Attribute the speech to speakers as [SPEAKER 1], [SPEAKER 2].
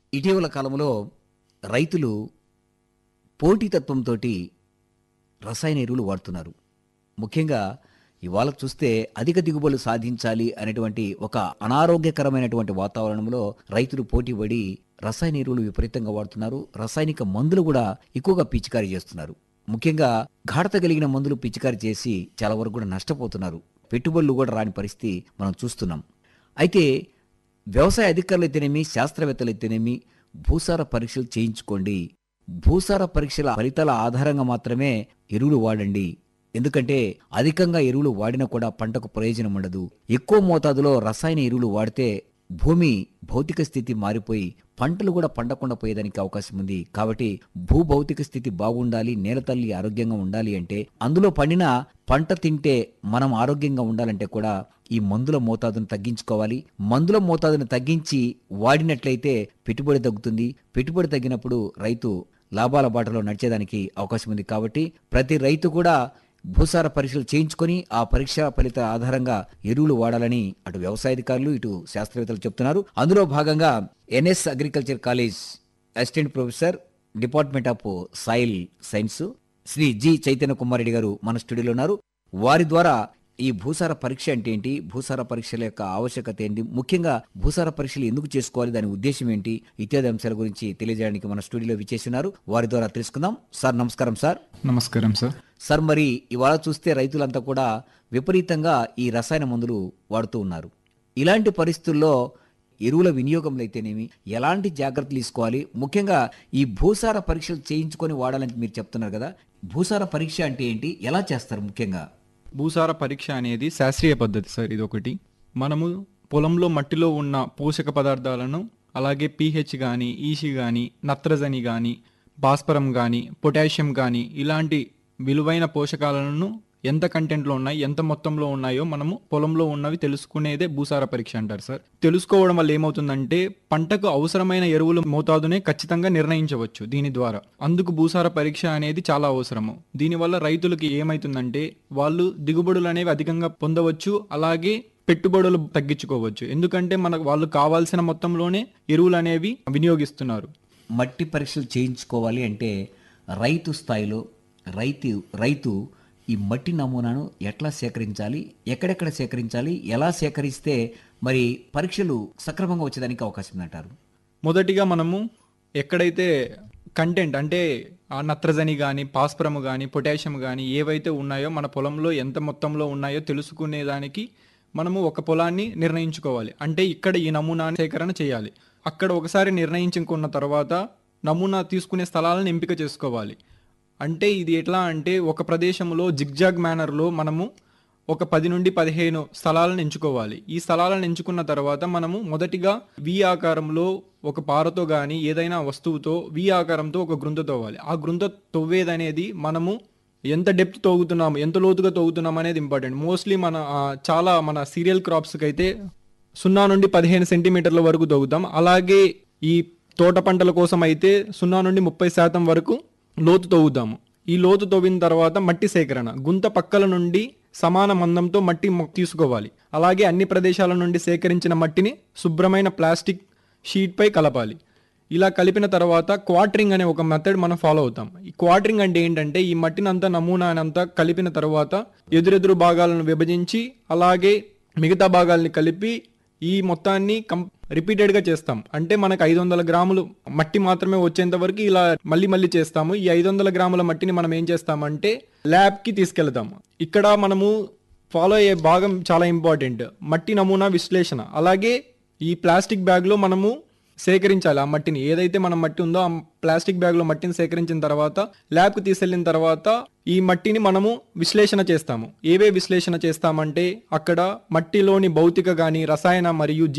[SPEAKER 1] ఇటీవల కాలంలో రైతులు పోటీతత్వంతో రసాయన ఎరువులు వాడుతున్నారు ముఖ్యంగా ఇవాళ చూస్తే అధిక దిగుబడులు సాధించాలి అనేటువంటి ఒక అనారోగ్యకరమైనటువంటి వాతావరణంలో రైతులు పోటీపడి రసాయన ఎరువులు విపరీతంగా వాడుతున్నారు రసాయనిక మందులు కూడా ఎక్కువగా పిచికారీ చేస్తున్నారు ముఖ్యంగా గాఢత కలిగిన మందులు పిచికారీ చేసి చాలా వరకు కూడా నష్టపోతున్నారు పెట్టుబడులు కూడా రాని పరిస్థితి మనం చూస్తున్నాం అయితే వ్యవసాయ అధికారులు అయితేనేమి శాస్త్రవేత్తలు అయితేనేమి భూసార పరీక్షలు చేయించుకోండి భూసార పరీక్షల ఫలితాల ఆధారంగా మాత్రమే ఎరువులు వాడండి ఎందుకంటే అధికంగా ఎరువులు వాడినా కూడా పంటకు ప్రయోజనం ఉండదు ఎక్కువ మోతాదులో రసాయన ఎరువులు వాడితే భూమి భౌతిక స్థితి మారిపోయి పంటలు కూడా పండకుండా పోయేదానికి అవకాశం ఉంది కాబట్టి భూ భౌతిక స్థితి బాగుండాలి నేల తల్లి ఆరోగ్యంగా ఉండాలి అంటే అందులో పండిన పంట తింటే మనం ఆరోగ్యంగా ఉండాలంటే కూడా ఈ మందుల మోతాదును తగ్గించుకోవాలి మందుల మోతాదును తగ్గించి వాడినట్లయితే పెట్టుబడి తగ్గుతుంది పెట్టుబడి తగ్గినప్పుడు రైతు లాభాల బాటలో నడిచేదానికి అవకాశం ఉంది కాబట్టి ప్రతి రైతు కూడా భూసార పరీక్షలు చేయించుకొని ఆ పరీక్ష ఫలిత ఆధారంగా ఎరువులు వాడాలని అటు వ్యవసాయాధికారులు ఇటు శాస్త్రవేత్తలు చెప్తున్నారు అందులో భాగంగా NS agriculture college assistant professor department of soil science Shri G Chaitanya Kumar Reddy garu మన స్టూడియోలో ఉన్నారు వారి ద్వారా ఈ భూసార పరీక్ష అంటే ఏంటి భూసార పరీక్షల యొక్క ఆవశ్యకత ఏంటి ముఖ్యంగా భూసార పరీక్షలు ఎందుకు చేసుకోవాలి దాని ఉద్దేశం ఏంటి ఇత్యాది అంశాల గురించి తెలియజేయడానికి మన స్టూడియోలో విచ్చేస్తున్నారు వారి ద్వారా తెలుసుకుందాం సార్ నమస్కారం సార్
[SPEAKER 2] నమస్కారం సార్
[SPEAKER 1] సార్ మరి ఇవాళ చూస్తే రైతులంతా కూడా విపరీతంగా ఈ రసాయన మందులు వాడుతూ ఉన్నారు ఇలాంటి పరిస్థితుల్లో ఎరువుల వినియోగంలో అయితేనేమి ఎలాంటి జాగ్రత్తలు తీసుకోవాలి ముఖ్యంగా ఈ భూసార పరీక్షలు చేయించుకొని వాడాలని మీరు చెప్తున్నారు కదా భూసార పరీక్ష అంటే ఏంటి ఎలా చేస్తారు ముఖ్యంగా
[SPEAKER 2] భూసార పరీక్ష అనేది శాస్త్రీయ పద్ధతి సార్ ఇది ఒకటి మనము పొలంలో మట్టిలో ఉన్న పోషక పదార్థాలను అలాగే పీహెచ్ కానీ ఈసి కానీ నత్రజని కానీ భాస్వరం కానీ పొటాషియం కానీ ఇలాంటి విలువైన పోషకాలను ఎంత కంటెంట్లో ఉన్నాయి ఎంత మొత్తంలో ఉన్నాయో మనము పొలంలో ఉన్నవి తెలుసుకునేదే భూసార పరీక్ష అంటారు సార్ తెలుసుకోవడం వల్ల ఏమవుతుందంటే పంటకు అవసరమైన ఎరువుల మోతాదునే ఖచ్చితంగా నిర్ణయించవచ్చు దీని ద్వారా అందుకు భూసార పరీక్ష అనేది చాలా అవసరము దీనివల్ల రైతులకి ఏమవుతుందంటే వాళ్ళు దిగుబడులు అనేవి అధికంగా పొందవచ్చు అలాగే పెట్టుబడులు తగ్గించుకోవచ్చు ఎందుకంటే మనకు వాళ్ళు కావాల్సిన మొత్తంలోనే ఎరువులు అనేవి వినియోగిస్తున్నారు
[SPEAKER 1] మట్టి పరీక్షలు చేయించుకోవాలి అంటే రైతు స్థాయిలో రైతు రైతు ఈ మట్టి నమూనాను ఎట్లా సేకరించాలి ఎక్కడెక్కడ సేకరించాలి ఎలా సేకరిస్తే మరి పరీక్షలు సక్రమంగా వచ్చేదానికి అవకాశం ఉందంటారు
[SPEAKER 2] మొదటిగా మనము ఎక్కడైతే కంటెంట్ అంటే ఆ నత్రజని కానీ పాస్పరము కానీ పొటాషియం కానీ ఏవైతే ఉన్నాయో మన పొలంలో ఎంత మొత్తంలో ఉన్నాయో తెలుసుకునేదానికి మనము ఒక పొలాన్ని నిర్ణయించుకోవాలి అంటే ఇక్కడ ఈ నమూనా సేకరణ చేయాలి అక్కడ ఒకసారి నిర్ణయించుకున్న తర్వాత నమూనా తీసుకునే స్థలాలను ఎంపిక చేసుకోవాలి అంటే ఇది ఎట్లా అంటే ఒక ప్రదేశంలో జిగ్జాగ్ మేనర్లో మనము ఒక పది నుండి పదిహేను స్థలాలను ఎంచుకోవాలి ఈ స్థలాలను ఎంచుకున్న తర్వాత మనము మొదటిగా వి ఆకారంలో ఒక పారతో కానీ ఏదైనా వస్తువుతో వి ఆకారంతో ఒక గ్రుంత తవ్వాలి ఆ గ్రుంత తవ్వేదనేది మనము ఎంత డెప్త్ తవ్వుతున్నాము ఎంత లోతుగా తవ్వుతున్నాం అనేది ఇంపార్టెంట్ మోస్ట్లీ మన ఆ, చాలా మన సీరియల్ క్రాప్స్కి అయితే సున్నా నుండి పదిహేను సెంటీమీటర్ల వరకు తవ్వుతాం అలాగే ఈ తోట పంటల కోసం అయితే సున్నా నుండి ముప్పై శాతం వరకు లోతు తవ్వుతాము ఈ లోతు తవ్విన తర్వాత మట్టి సేకరణ గుంత పక్కల నుండి సమాన మందంతో మట్టి మొ- తీసుకోవాలి అలాగే అన్ని ప్రదేశాల నుండి సేకరించిన మట్టిని శుభ్రమైన ప్లాస్టిక్ షీట్పై కలపాలి ఇలా కలిపిన తర్వాత క్వార్టరింగ్ అనే ఒక మెథడ్ మనం ఫాలో అవుతాం ఈ క్వార్టరింగ్ అంటే ఏంటంటే ఈ మట్టిని అంతా నమూనానంతా కలిపిన తర్వాత ఎదురెదురు భాగాలను విభజించి అలాగే మిగతా భాగాల్ని కలిపి ఈ మొత్తాన్ని కం రిపీటెడ్గా చేస్తాం అంటే మనకు ఐదు వందల గ్రాములు మట్టి మాత్రమే వచ్చేంత వరకు ఇలా మళ్ళీ మళ్ళీ చేస్తాము ఈ ఐదు వందల గ్రాముల మట్టిని మనం ఏం చేస్తామంటే ల్యాబ్కి తీసుకెళ్తాము ఇక్కడ మనము ఫాలో అయ్యే భాగం చాలా ఇంపార్టెంట్ మట్టి నమూనా విశ్లేషణ అలాగే ఈ ప్లాస్టిక్ బ్యాగ్లో మనము సేకరించాలి ఆ మట్టిని ఏదైతే మనం మట్టి ఉందో ఆ ప్లాస్టిక్ బ్యాగ్లో మట్టిని సేకరించిన తర్వాత ల్యాబ్కి తీసుకెళ్ళిన తర్వాత ఈ మట్టిని మనము విశ్లేషణ చేస్తాము ఏవే విశ్లేషణ చేస్తామంటే అక్కడ మట్టిలోని భౌతిక కానీ రసాయన మరియు